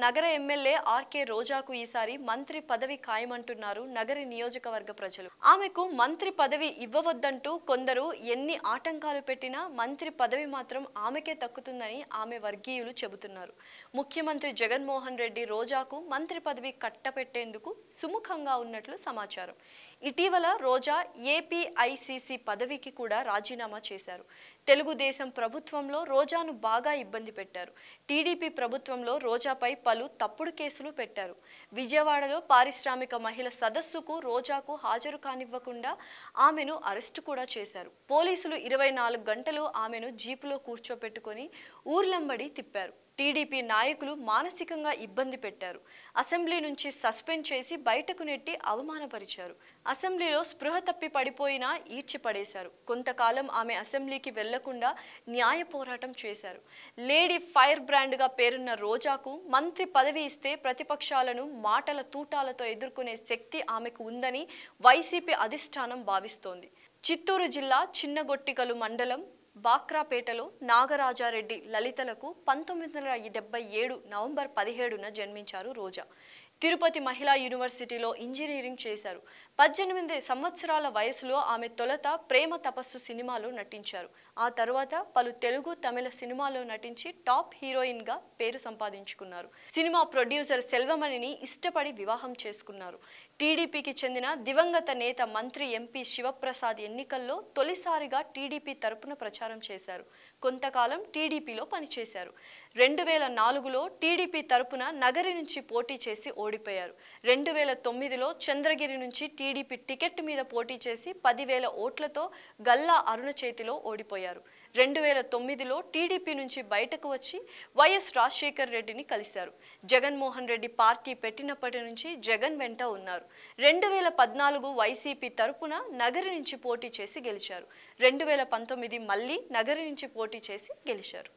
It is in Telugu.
నగర ఎమ్మెల్యే ఆర్కే రోజాకు ఈసారి మంత్రి పదవి ఖాయమంటున్నారు నగరి నియోజకవర్గ ప్రజలు ఆమెకు మంత్రి పదవి ఇవ్వవద్దంటూ కొందరు ఎన్ని ఆటంకాలు పెట్టినా మంత్రి పదవి మాత్రం ఆమెకే దక్కుతుందని ఆమె వర్గీయులు చెబుతున్నారు ముఖ్యమంత్రి జగన్మోహన్ రెడ్డి రోజాకు మంత్రి పదవి కట్టపెట్టేందుకు సుముఖంగా ఉన్నట్లు సమాచారం ఇటీవల రోజా ఏపీఐసిసి పదవికి కూడా రాజీనామా చేశారు తెలుగుదేశం ప్రభుత్వంలో రోజాను బాగా ఇబ్బంది పెట్టారు టీడీపీ ప్రభుత్వంలో రోజాపై పలు తప్పుడు కేసులు పెట్టారు విజయవాడలో పారిశ్రామిక మహిళ సదస్సుకు రోజాకు హాజరు కానివ్వకుండా ఆమెను అరెస్టు కూడా చేశారు పోలీసులు ఇరవై నాలుగు గంటలు ఆమెను జీపులో కూర్చోపెట్టుకొని ఊర్లంబడి తిప్పారు టీడీపీ నాయకులు మానసికంగా ఇబ్బంది పెట్టారు అసెంబ్లీ నుంచి సస్పెండ్ చేసి బయటకు నెట్టి అవమానపరిచారు అసెంబ్లీలో స్పృహ తప్పి పడిపోయినా ఈడ్చి పడేశారు కొంతకాలం ఆమె అసెంబ్లీకి వెళ్లకుండా న్యాయ పోరాటం చేశారు లేడీ ఫైర్ బ్రాండ్గా పేరున్న రోజాకు మంత్రి పదవి ఇస్తే ప్రతిపక్షాలను మాటల తూటాలతో ఎదుర్కొనే శక్తి ఆమెకు ఉందని వైసీపీ అధిష్టానం భావిస్తోంది చిత్తూరు జిల్లా చిన్నగొట్టికలు మండలం బాక్రాపేటలో నాగరాజారెడ్డి లలితలకు పంతొమ్మిది వందల డెబ్బై ఏడు నవంబర్ పదిహేడున జన్మించారు రోజా తిరుపతి మహిళా యూనివర్సిటీలో ఇంజనీరింగ్ చేశారు పద్దెనిమిది సంవత్సరాల వయసులో ఆమె తొలుత ప్రేమ తపస్సు సినిమాలో నటించారు ఆ తర్వాత పలు తెలుగు తమిళ సినిమాల్లో నటించి టాప్ హీరోయిన్ గా పేరు సంపాదించుకున్నారు సినిమా ప్రొడ్యూసర్ సెల్వమణిని ఇష్టపడి వివాహం చేసుకున్నారు టీడీపీకి చెందిన దివంగత నేత మంత్రి ఎంపీ శివప్రసాద్ ఎన్నికల్లో తొలిసారిగా టీడీపీ తరపున ప్రచారం చేశారు కొంతకాలం టీడీపీలో పనిచేశారు రెండు వేల నాలుగులో టీడీపీ తరపున నగరి నుంచి పోటీ చేసి ఓడిపోయారు రెండు వేల తొమ్మిదిలో చంద్రగిరి నుంచి టీడీపీ టికెట్ మీద పోటీ చేసి పదివేల ఓట్లతో గల్లా అరుణ చేతిలో ఓడిపోయారు రెండు వేల తొమ్మిదిలో టీడీపీ నుంచి బయటకు వచ్చి వైఎస్ రాజశేఖర్ రెడ్డిని కలిశారు జగన్మోహన్ రెడ్డి పార్టీ పెట్టినప్పటి నుంచి జగన్ వెంట ఉన్నారు రెండు వేల పద్నాలుగు వైసీపీ తరపున నగరి నుంచి పోటీ చేసి గెలిచారు రెండు వేల పంతొమ్మిది మళ్ళీ నగరి నుంచి పోటీ చేసి గెలిచారు